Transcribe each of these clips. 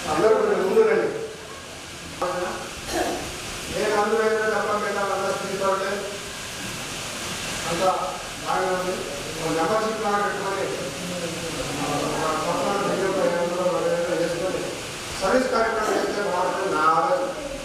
అందరూ కొంచెం ముందు రండి నేను అందులో ఏదైనా చెప్పకుండా అందరూ తీసుకోవట్లే అంత బాగా ఉంది ఒక మెంబర్షిప్ లాగా పెట్టుకొని ఆ, ఒక కొత్త బియ్యం పై అందులో వగైరా చేసుకొని సర్వీస్ కార్యక్రమం చేస్తే బాగుంటుంది నా ఆలోచన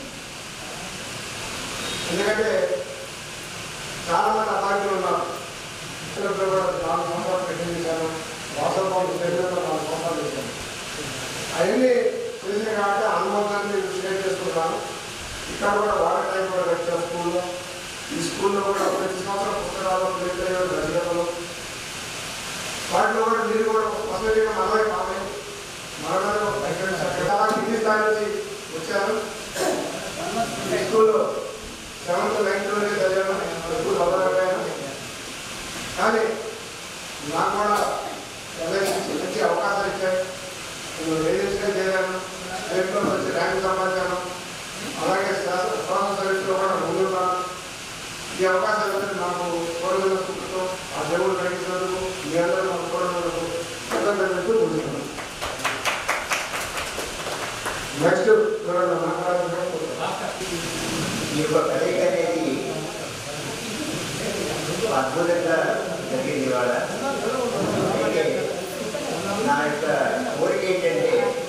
ఎందుకంటే చాలా మంది అభాగ్యులు ఉన్నారు చిన్నప్పుడు కూడా నాలుగు సంవత్సరాలు పెట్టింది చేశాను వాసవభవన్ తెలియదు నాలుగు సంవత్సరాలు చేశాను అవన్నీ చేసినాయి కాబట్టి అనుభవాన్ని షేర్ చేసుకుంటాను ఇక్కడ కూడా వాటర్ టైం కూడా పెట్టారు స్కూల్లో ఈ స్కూల్లో కూడా ప్రతి సంవత్సరం పుస్తకాలు ప్రింట్ రచనలు వాటిలో కూడా మీరు కూడా వసతిగా మనమే కావాలి మనలో చాలా కింది స్థాయి నుంచి వచ్చారు ఈ స్కూల్లో సెవెంత్ నైన్త్లోనే చదివాను స్కూల్ అవ్వలేకపోయాను కానీ నాకు కూడా ఎల్ఐసి మంచి అవకాశం ఇచ్చాయి నేను ఏజెన్సీగా చేరాను స్టేట్లో మంచి ర్యాంక్ సంపాదించాను అలాగే సోషల్ సర్వీస్లో కూడా ముందున్నాను ఈ అవకాశం ఇచ్చిన నాకు కోరమైన సుఖతో ఆ దేవుడు కలిగినందుకు మీ అందరూ మాకు కోరమైనకు కృతజ్ఞతలు ముందున్నాను నెక్స్ట్ ఎవరైనా మాట్లాడాలనుకుంటున్నారా? ఈ యొక్క కలయిక అనేది అద్భుతంగా జరిగింది ఇవాళ అయితే నా యొక్క కోరిక ఏంటంటే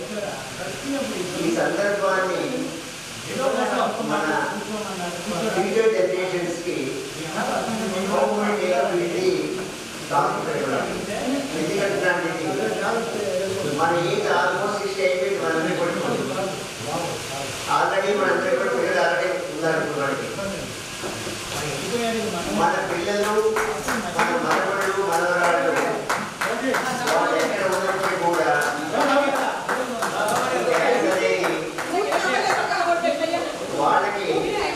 ఈ సందర్భాన్ని మన ఫ్యూచర్ జనరేషన్స్ కి ఇది ఎందుకంటే మన ఏజ్ ఆల్మోస్ట్ సిక్స్టీ అయిపోయింది మనందరికీ పడుతుంది ఆల్రెడీ మనందరికీ కూడా పిల్లలు ఆల్రెడీ ఉన్నారనుకున్నాడు మన పిల్లలు మన మనవళ్ళు మనవరాళ్ళు వాళ్ళు ఎక్కడ ఉన్నప్పటికీ కూడా డ్యాన్స్ అనేది వాళ్ళకి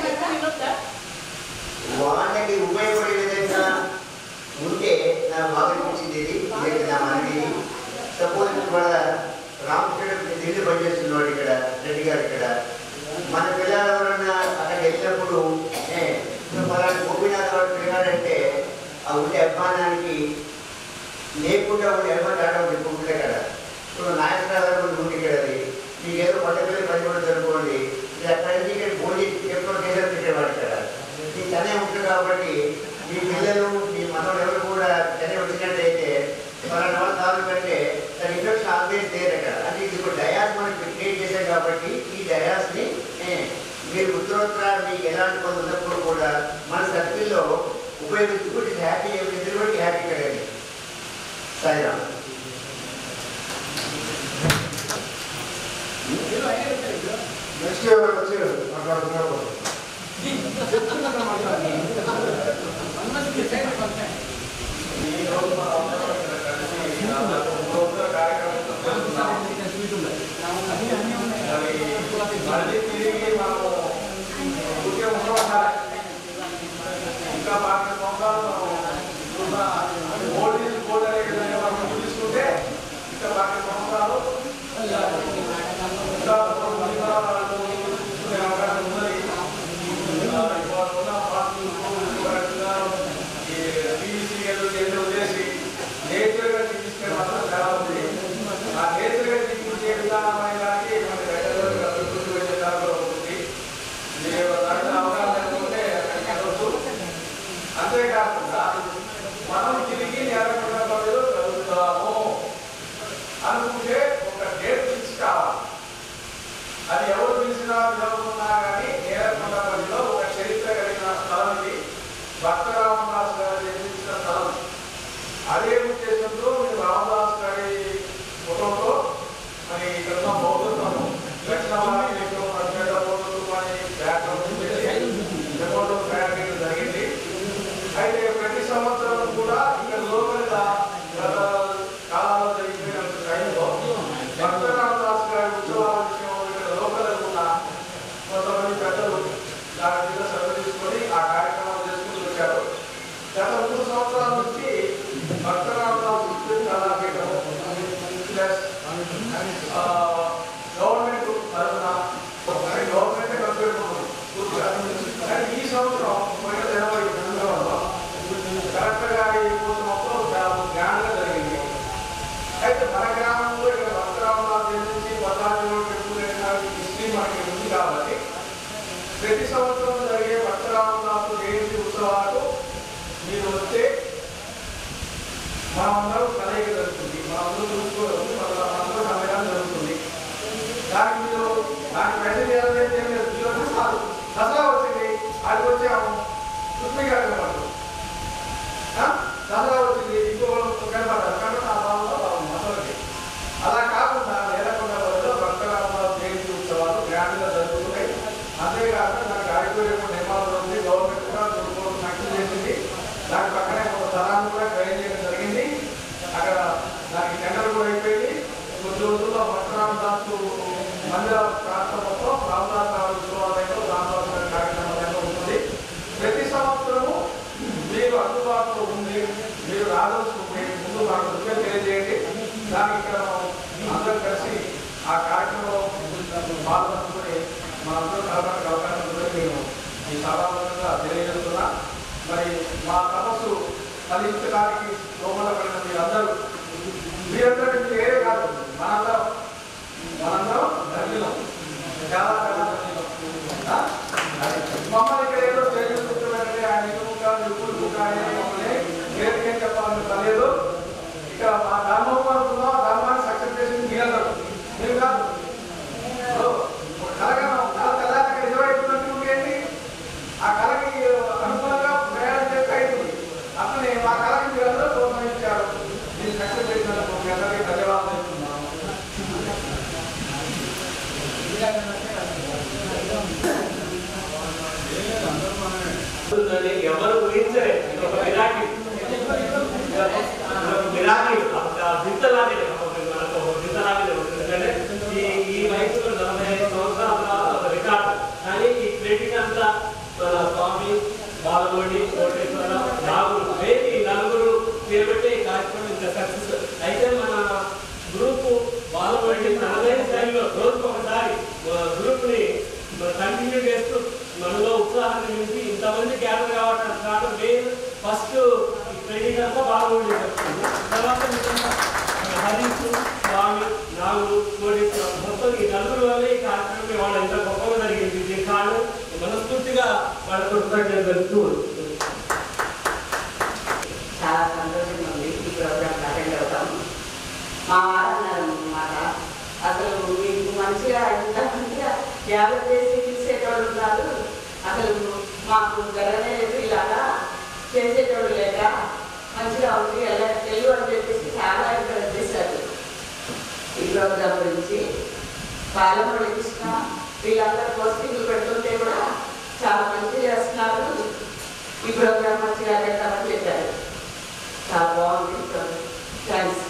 వాళ్ళకి ఉపయోగపడే విధంగా ఉంటే నాకు బాగా అనిపించింది ఇది ఇది నా మనకి సపోజ్ మన రామకృష్ణ ఢిల్లీ పనిచేస్తున్నాడు ఇక్కడ రెడ్డి గారు ఇక్కడ మన పిల్లలు ఎవరన్నా అక్కడికి వెళ్ళినప్పుడు ఏ, ఇప్పుడు ఫలానా గోపీనాథ్ గారు తిరిగాడంటే ఆ ఉండే అభిమానానికి లేకుండా ఉండే అభిమానం ఆడడం చెప్పుకుంటే కదా ఇప్పుడు నాగేశ్వరరావు గారు కూడా ఉంది ఇక్కడ అది మీకు ఏదో పట్టుకెళ్ళి పని కూడా జరుపుకోండి ఇది అక్కడి నుంచి ఇక్కడ భోజి ఎప్పుడు కేసరి పెట్టేవాడు ఇక్కడ మీ తనే ఉంటుంది కాబట్టి మీ పిల్లలు మీ మనవలు ఎవరు కూడా తనే వచ్చినట్టయితే ఫలానా వాళ్ళు కాదు కంటే దాని ఇంట్రెస్ట్ ఆల్వేస్ దేర్ అక్కడ అంటే ఇది ఒక డయాస్ మనకి క్రియేట్ చేశాం కాబట్టి ఈ డయాస్ని మీరు ఉత్తరోత్తర మీకు ఎలాంటి పనులు ఉన్నప్పుడు కూడా మన సర్కిల్లో ఉపయోగించుకుంటే హ్యాపీ ఇద్దరు కూడా హ్యాపీ కదండి సాయిరామ్ నెక్స్ట్ ఎవరైనా వచ్చి మాట్లాడుతున్నారు మళ్ళీ తిరిగి మనము ఊరికే ఉండవసారి ఇంకా పాతిక సంవత్సరాలు మనం ఓల్డ్ ఈజ్ గోల్డ్ అనే విధంగా మనం తీసుకుంటే ఇంకా పాతిక సంవత్సరాలు ఇంకా కొన్ని సంవత్సరాలు తీసుకునే అవకాశం ఉన్నది ఇంకా ఇవాళ ఉన్న పార్టీలు ఈ టీవీ సీరియల్ ఎన్ని వదిలేసి నేచర్గా తీసుకునే మాత్రం చాలా ఉంది ఆ నేచర్గా తీసుకుంటే విధానం అనేది మన దగ్గర అభివృద్ధి వచ్చే దాంట్లో ఉంటుంది మీరు దాంట్లో అవగాహన లేకపోతే అక్కడికి వెళ్ళొచ్చు అంతే మందిర ప్రాంతంలో రామనాథ ఉత్సవాలయంలో రామనాథ కార్యక్రమాలయంలో ఉంటుంది ప్రతి సంవత్సరము మీరు అందుబాటులో ఉంది మీరు రాదలుచుకుంటే ముందు మాకు రిక్వెస్ట్ తెలియజేయండి దానికి ఇక్కడ మనం అందరం కలిసి ఆ కార్యక్రమంలో పాల్గొనుకుని మనందరం కలపడానికి అవకాశం ఉందని నేను ఈ సభాముఖంగా తెలియజేస్తున్నా మరి మా తపస్సు ఫలించడానికి దోహదపడిన మీరందరూ మీరందరూ మీకు ఏదే కాదు మనందరం మనందరం ధన్యులం చాలా చాలా ధన్యులం ఆ? మమ్మల్ని ఇక్కడ ఏదో స్టేజ్ కూర్చోబెట్టి ఆయన ఎక్కువగా నిప్పులు కానీ మమ్మల్ని నేర్చుకేం చెప్పాలని పర్లేదు ఇక్కడ మా ధర్మం అనుకున్నాం ఆ ధర్మాన్ని సక్సెస్ చేసింది మీరందరూ మీరు కాదు సో, ఒక కలగా కల తెల్లాక నిజమైతున్నట్టు ఉంటేంటి ఆ కళకి అనుకూలంగా ప్రయాణం చేస్తే అవుతుంది అట్లనే మా కళకి మీరు అందరూ ప్రోత్సహించారు మీరు సక్సెస్ చేసినందుకు మీ అందరికీ ధన్యవాదాలు చెప్తున్నాను ఉంటుందని ఎవరు ఊహించలే ఇది ఒక మిరాకిల్ ఒక మిరాకిల్ ఒక వింతలాగే మనకు ఒక వింతలాగే ఉంటుంది ఎందుకంటే ఈ ఈ వయసులో నలభై ఐదు సంవత్సరాల ఒక రికార్డు కానీ ఈ క్రెడిట్ అంతా మన స్వామి బాలమణి కోటేశ్వర నాగులు వేది నలుగురు చేపట్టే ఈ కార్యక్రమం ఇంత సక్సెస్ అయితే మన గ్రూప్ బాలమణి తనదైన శైలిలో రోజుకు ఒకసారి గ్రూప్ ని కంటిన్యూ చేస్తూ మనలో ఉత్సాహాన్ని నింపి ఇంతమంది గ్యాదర్ కావటం కారణం నేను ఫస్ట్ ట్రైనింగ్ అంతా బాగుండి చెప్తుంది తర్వాత నిజంగా హరీష్ స్వామి నాగులు కోటేశ్వర మొత్తం ఈ నలుగురు వల్లే ఈ కార్యక్రమం వాళ్ళు ఎంత గొప్పగా జరిగింది దీని కారణం మనస్ఫూర్తిగా వాళ్ళ కృతజ్ఞత తెలుపుతూ చాలా సంతోషంగా ఉంది ఈ ప్రోగ్రామ్ అటెండ్ అవుతాము మా వారన్నారు అన్నమాట అసలు మీకు మంచిగా ఇంత మంచిగా యాభై చేసి తీసేటోళ్ళు ఉన్నారు అసలు మాకు జరగనే లేదు ఇలాగా చేసేటోళ్ళు లేక మంచిగా ఉంది ఎలా తెలియదు అని చెప్పేసి చాలా ఎంకరేజ్ చేశారు ఈ ప్రోగ్రామ్ గురించి పాలమూడి కృష్ణ వీళ్ళందరూ పోస్టింగ్లు పెడుతుంటే కూడా చాలా మంచిగా చేస్తున్నారు ఈ ప్రోగ్రామ్ మంచిగా చేద్దామని చెప్పారు చాలా బాగుంది థ్యాంక్స్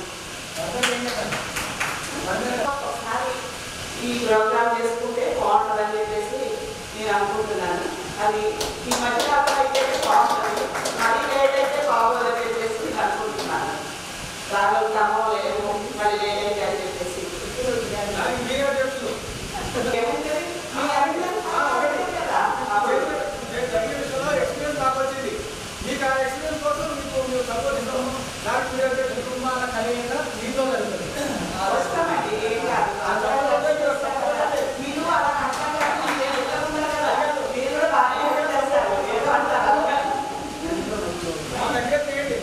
ఒకసారి ఈ ప్రోగ్రామ్ చేసుకుంటే బాగుంటుందని చెప్పేసి నేను అనుకుంటున్నాను అది ఈ మధ్యకాలంలో అయితే బాగుంటుంది మరీ లేట్ అయితే బాగోదని చెప్పేసి నేను అనుకుంటున్నాను రాగలుగుతామో లేమో మళ్ళీ లేట్ అయితే అని చెప్పేసి దానికి మీరే అధ్యక్షులు ఏముంది? మీ అభిప్రాయం అదే కదా. నేను జరిగిన విషయంలో ఎక్స్పీరియన్స్ నాకు వచ్చింది మీకు ఆ ఎక్స్పీరియన్స్ కోసం మీకు మీరు సపోర్ట్ ఇస్తాము దానికి మీరు అంటే కుటుంబాల కలిగిన మీతో జరుగుతుంది వస్తామండి, ఏం కాదు. అందరూ వస్తారు కదా. మీరు అలా కష్టంగా మీరు ఎట్లా ఉన్నారు కదా. మీరు కూడా బాగానే హెల్ప్ చేస్తారు. ఏదో అంటారు. మా దగ్గర చేయండి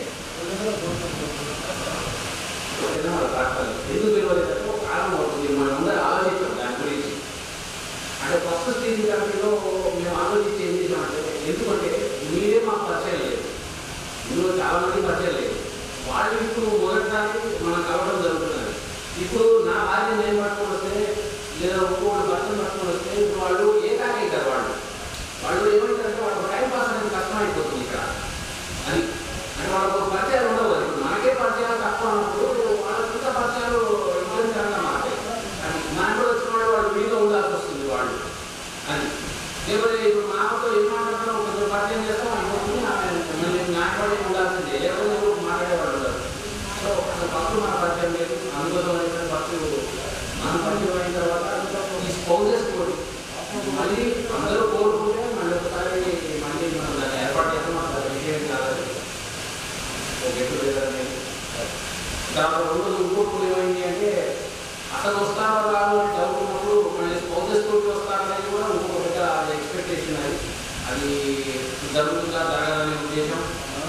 ఎందుకు తెలియదు ఒక కారణం అవుతుంది మనం అందరూ ఆలోచించాం దాని గురించి అంటే ఫస్ట్ స్టేజ్ కంపెనీలో మేము ఆలోచించి ఏం చేసామంటే ఎందుకంటే మీరే మాకు పరిచయం లేదు ఇందులో చాలా మంది పరిచయం లేదు వాళ్ళు ఇప్పుడు మొదటిసారి మనం కలవడం జరుగుతున్నది ఇప్పుడు నా భార్య నేను పట్టుకొని వస్తే లేదా ఇంకోటి భర్తను పట్టుకొని వస్తే ఇప్పుడు వాళ్ళు ఏకాకైతారు వాళ్ళు వాళ్ళు ఏమంటారంటే వాళ్ళకి టైం పాస్ అనేది కష్టం అయిపోతుంది ఇక్కడ అది అంటే వాళ్ళకు ఒక పరిచయాలు ఉండవు కదా ఇప్పుడు మనకే పరిచయాలు తక్కువ అన్నప్పుడు వాళ్ళకి ఇంకా పరిచయాలు ఇబ్బందికరంగా మారుతాయి అది మనకు వచ్చిన వాళ్ళు వాళ్ళు మీతో ఉండాల్సి వస్తుంది వాళ్ళు అది లేకపోతే ఇప్పుడు మామతో ఏం మాట్లాడుతున్నాం కొంచెం పరిచయం చేస్తాం అయిపోతుంది ఆమె మళ్ళీ నాయకుడే ఉండాల్సిందే లేకపోతే ఎవరు మాట్లాడేవాళ్ళు ఉండరు సో అసలు ఫస్ట్ మన పరిచయం లేదు అందుకోసం అయితే ఫస్ట్ మనం పరిచయం అయిన తర్వాత ఈ స్పౌజెస్ కూడా మళ్ళీ అందరూ కోరుకుంటే మళ్ళీ ఒకసారి మళ్ళీ మనం దాన్ని ఏర్పాటు చేస్తాం అసలు విషయం కాదు అది. ఒక గెట్ టుగెదర్ అనేది దాంట్లో రెండు ఇంకోటి ఏమైంది అంటే అసలు వస్తారో రాదు అని డౌట్ ఉన్నప్పుడు మళ్ళీ స్పౌజెస్ తోటి వస్తారనేది కూడా ఇంకొక పెద్ద ఎక్స్పెక్టేషన్ అది అది జరుగుతుందా జరగదనే ఉద్దేశం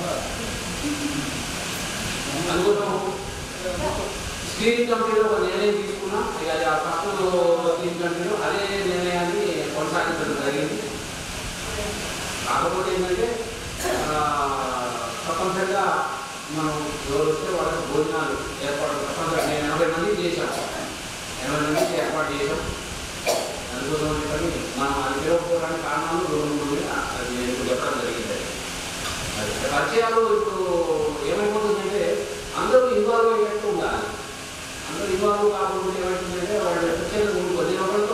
అందుకోసం స్క్రీన్ కమిటీలో ఒక నిర్ణయం తీసుకున్నాం ఇక అది ఆ ఫస్ట్ స్క్రీన్ కమిటీలో అదే నిర్ణయాన్ని కొనసాగించడం జరిగింది కాకపోతే ఏంటంటే ఆ, తప్పనిసరిగా మనం ఎవరు వస్తే వాళ్ళకి భోజనాలు ఏర్పాటు తప్పనిసరిగా నేను ఎనభై మందికి చేశాను ఎనభై మందికి ఏర్పాటు చేశాం అందుకోసం చెప్పని మనం అది పిలవకపోవడానికి కారణాలు రెండు మూడు ఉన్నాయి. అది నేను ఇప్పుడు చెప్పడం జరిగింది అది పరిచయాలు ఇప్పుడు ఏమైపోతుందంటే అందరూ ఇన్వాల్వ్ అయ్యేట్టు ఉండాలి అందరూ ఇన్వాల్వ్ కాకుండా ఏమైతుందంటే వాళ్ళు వచ్చేది కొద్ది రోజులు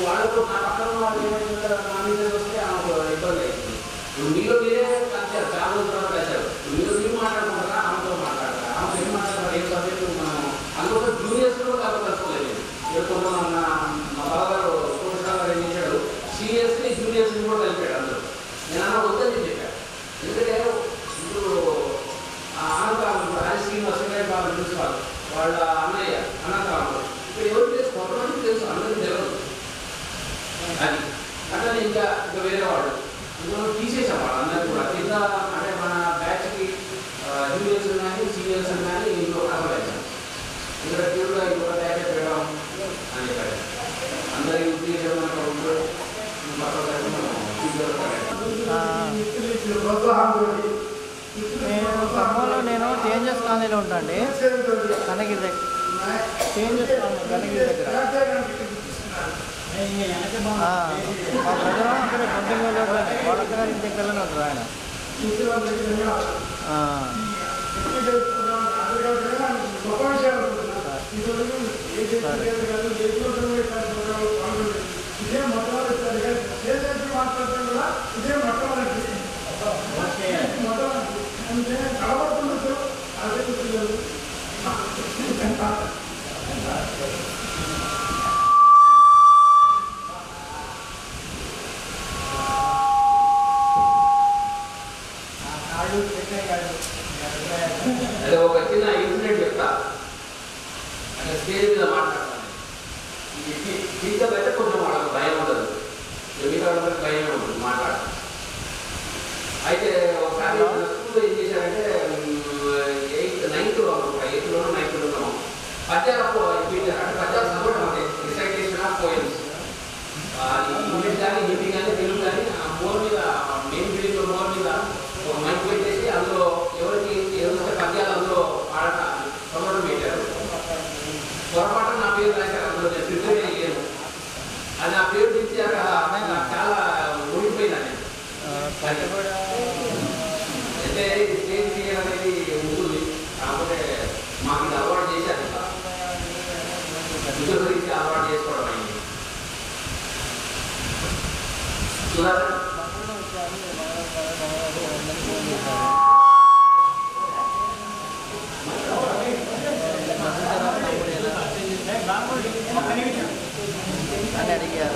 వాళ్ళతో నా పక్కన ఉన్న వాళ్ళు ఏమైందంటే నా మీద వస్తే ఆమెకు ఇబ్బంది అవుతుంది ఇప్పుడు మీలో మీరే కలిసారు చాలా రోజుల తర్వాత కలిసారు మీరు మీరు మాట్లాడుకుంటారా ఆమెతో మాట్లాడతారా ఆమె ఏం మాట్లాడతారు ఏం సబ్జెక్టు మనం అందులో జూనియర్స్ కూడా కాబట్టి కలుసుకోలేదు ఎప్పుడు మన మా బావగారు కోటరావు గారు ఏం చేశాడు సీనియర్స్ని జూనియర్స్ని కూడా కలిపాడు అందరూ నేను అన్న వద్దని చెప్పాను ఎందుకంటే ఇప్పుడు అనంతరాము రాజ శ్రీనివాస గారి వాళ్ళ ప్రిన్సిపాల్ వాళ్ళ అన్నయ్య అనంతరాము ఇక్కడ ఎవరు తెలుసు కొంతమంది తెలుసు అందరికీ తెలియదు అది అట్లనే ఇంకా ఇంకా వేరే వాళ్ళు ఇందులో తీసేసాం వాళ్ళు అందరికీ కూడా కింద అంటే మన బ్యాచ్కి జూనియర్స్ కానీ సీనియర్స్ కానీ ఇందులో కలవలేదు ఇక్కడ ప్యూర్గా ఇంకొక బ్యాచ్ పెట్టడం అని చెప్పారు అందరి ఉద్దేశం మనకు ఉందో పక్కన పెట్టి మనం ఫ్యూచర్లో పెట్టాలి. ప్రోత్సాహంతో నేను ఖమ్మంలో నేను చేంజెస్ కాలనీలో ఉంటాండి కనగిరి దగ్గర చేంజెస్ కాలనీ కనగిరి దగ్గర ఆ, మా బ్రదర్ అక్కడ కంటిన్యూలో వాళ్ళ అక్కడ ఇంటి దగ్గరలోనే ఉంటారు ఆయన ఆ, గొప్ప విషయాలు ఇదే మొట్టమొదటి చేసేసి మాట్లాడటం కూడా ఇదే మొట్టమొదటి మొట్టమొదటి అంటే కలబడుతుండొచ్చు అదే పిల్లలు అదే ఒక చిన్న ఇన్సిడెంట్ చెప్తా అంటే స్టేజ్ మీద మాట్లాడతాను ఈ టీచర్ అయితే కొంచెం వాళ్ళకి భయం ఉండదు ఇక మిగతా వాళ్ళకి భయం ఉంటుంది మాట్లాడటం అయితే ఒకసారి స్కూల్లో ఏం చేశారంటే ఎయిత్ నైన్త్ ఎయిత్లో నైన్త్లో పద్యాలకు ఇప్పించారు అంటే పద్యాలు చదవడం అంటే రిసైటేషన్ ఆఫ్ పోయిమ్స్ ఇంగ్లీష్ కానీ హిందీ కానీ తెలుగు కానీ ఆ మోర్ మీద మెయిన్ బిల్డింగ్ మోర్ మీద ఒక మైక్ పెట్టేసి అందులో ఎవరికి ఏదైతే పద్యాలు అందులో పాడట చదవడం పెట్టారు పొరపాటు నా పేరు రాశారు అందులో నేను ప్రిపేర్ అయ్యాను అది నా పేరు తెచ్చాక నాకు చాలా ఊడిపోయినాను నేను. అది కూడా అయితే ఇది స్టేజ్ ఫియర్ అనేది ఉంటుంది కాకపోతే మాకు ఇది అలవాటు చేశారు ఇతరుల గురించి అలవాటు చేసుకోవడం అయింది సుధాకర్ అని అడిగారు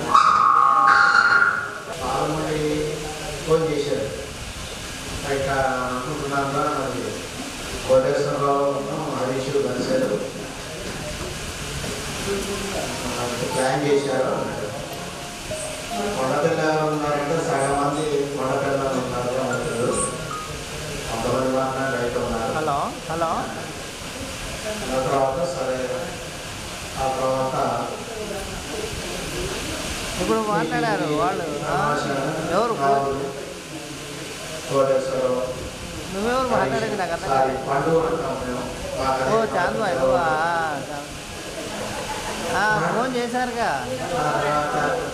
పాలమూడి ఫోన్ చేశారు ఇట్లా అనుకుంటున్నాను మరి కోటేశ్వరరావు హరీష్ కలిశారు ప్లాన్ చేశారు అన్నారు కొండపిల్లలు ఉన్నారంటే సగం మంది కొండపిల్లలు ఉన్నారు అంటారు కొంతమంది మాత్రం బయట ఉన్నారు హలో హలో ఆ తర్వాత సరే ఆ తర్వాత ఇప్పుడు మాట్లాడారు వాళ్ళు ఆ? ఎవరు రావులు, కోటేశ్వరరావు నువ్వెవరు మాట్లాడేది నాకు అర్థం సారీ కాదు పండుగ అంటాం మేము మాకు ఓ అదే చాందు పండుగ. నువ్వా ఆ, ఫోన్ చేశారుగా ఆ తర్వాత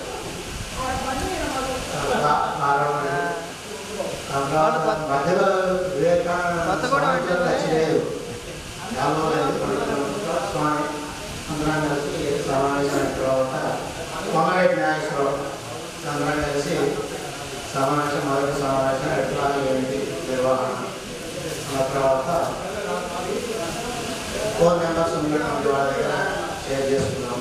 రా- నారాయణ ఆ, ఆ తర్వాత మధ్యలో వివేకానంద కొత్తగూడెం స్వామి అంటే టచ్ లేదు యాభై ఐదు స్వామి అందరం కలిసి సమావేశం తర్వాత పొంగరెడ్డి నాగేశ్వరరావు అందరం కలిసి సమావేశం మొదటి సమావేశం ఎట్లా ఏంటి నిర్వహణ ఆ తర్వాత ఫోన్ నెంబర్స్ ఉన్నటువంటి వాళ్ళ దగ్గర షేర్ చేసుకున్నాం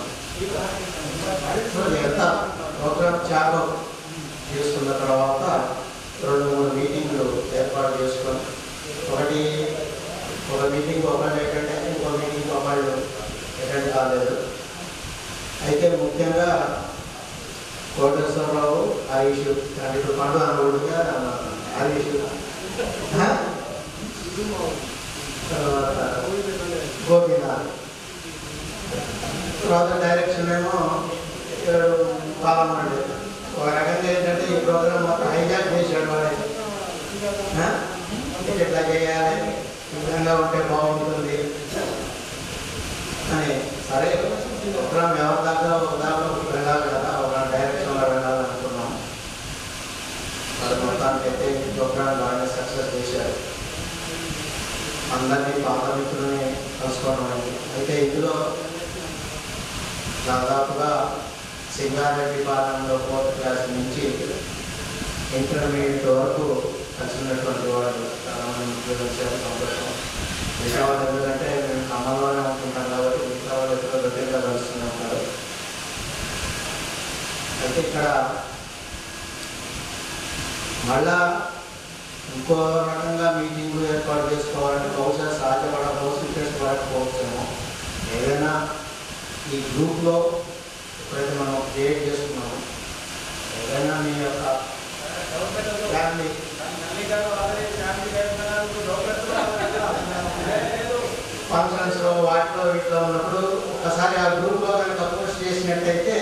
ఎంత ప్రోగ్రామ్ చాలా చేసుకున్న తర్వాత రెండు మూడు మీటింగ్లు ఏర్పాటు చేసుకొని ఒకటి ఒక మీటింగ్ ఒకళ్ళు అటెండ్ అయితే ఇంకో మీటింగ్ ఒకళ్ళు అటెండ్ కాలేదు అయితే ముఖ్యంగా కోటేశ్వరరావు హరీష్ అంటే ఇప్పుడు పండు అనుగుడుగా హరీష్ ఆ? తర్వాత గోపీనాథ్ తర్వాత డైరెక్షన్ ఏమో ఏడు పాలమండి ఒక రకంగా ఏంటంటే ఈ ప్రోగ్రామ్ మొత్తం హైజాక్ చేశాడు వాడైతే ఆ? ఇట్లా ఇట్లా చేయాలి ఈ విధంగా ఉంటే బాగుంటుంది అని సరే ప్రోగ్రామ్ ఎవరి దాకా ఒక దాకా వెళ్ళాలి కదా ఒక డైరెక్షన్లో వెళ్ళాలనుకున్నాం అది మొత్తానికి అయితే ఈ ప్రోగ్రామ్ బాగా సక్సెస్ చేశారు అందరినీ పాలమిత్రులని కలుసుకోవడం అయింది అయితే ఇందులో దాదాపుగా సింగారెడ్డి పాలనలో ఫోర్త్ క్లాస్ నుంచి ఇంటర్మీడియట్ వరకు కలిసినటువంటి వాళ్ళు చాలా మంది మిత్రులు వచ్చారు సంతోషం మిగతా వాళ్ళు ఎందుకంటే మేము ఖమ్మంలోనే ఉంటుంటాం కాబట్టి మిగతా వాళ్ళు ఎక్కడో దగ్గరగా కలుస్తూనే ఉంటారు అయితే ఇక్కడ మళ్ళా ఇంకో రకంగా మీటింగ్ ఏర్పాటు చేసుకోవాలంటే బహుశా సాధ్యపడకపోవచ్చు చేసుకోలేకపోవచ్చేమో ఏదైనా ఈ గ్రూప్లో ఎప్పుడైతే మనం క్రియేట్ చేసుకున్నామో ఏదైనా మీ యొక్క ఫ్యామిలీ ఫంక్షన్స్ వాటిలో వీటిలో ఉన్నప్పుడు ఒకసారి ఆ గ్రూప్లో కనుక పోస్ట్ చేసినట్టయితే